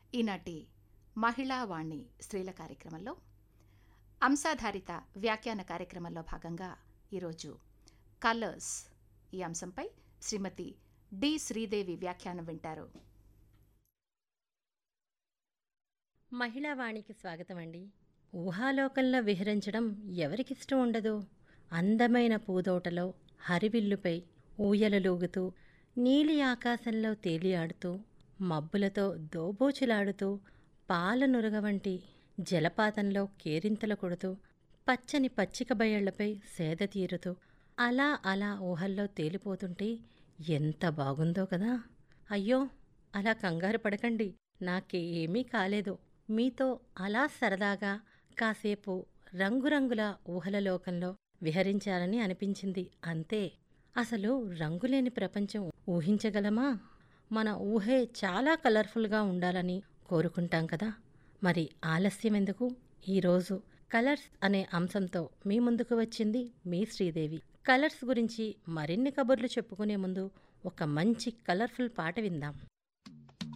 ఈనాటి మహిళా వాణి స్త్రీల కార్యక్రమంలో అంశాధారిత వ్యాఖ్యాన కార్యక్రమంలో భాగంగా ఈరోజు కలర్స్ ఈ అంశంపై శ్రీమతి డి శ్రీదేవి వ్యాఖ్యానం వింటారు మహిళా వాణికి స్వాగతం అండి ఊహాలోకంలో విహరించడం ఎవరికిష్టం ఉండదు అందమైన పూదోటలో హరివిల్లుపై ఊయలలూగుతూ నీలి ఆకాశంలో తేలియాడుతూ మబ్బులతో దోబూచులాడుతూ పాలనురగ వంటి జలపాతంలో కేరింతలు కొడుతూ పచ్చని పచ్చిక బయళ్లపై సేద తీరుతూ అలా అలా ఊహల్లో తేలిపోతుంటే ఎంత బాగుందో కదా అయ్యో అలా కంగారు పడకండి నాకేమీ కాలేదు మీతో అలా సరదాగా కాసేపు రంగురంగుల ఊహల లోకంలో విహరించాలని అనిపించింది అంతే అసలు రంగులేని ప్రపంచం ఊహించగలమా మన ఊహే చాలా కలర్ఫుల్గా ఉండాలని కోరుకుంటాం కదా మరి ఆలస్యం ఎందుకు ఈరోజు కలర్స్ అనే అంశంతో మీ ముందుకు వచ్చింది మీ శ్రీదేవి కలర్స్ గురించి మరిన్ని కబుర్లు చెప్పుకునే ముందు ఒక మంచి కలర్ఫుల్ పాట విందాం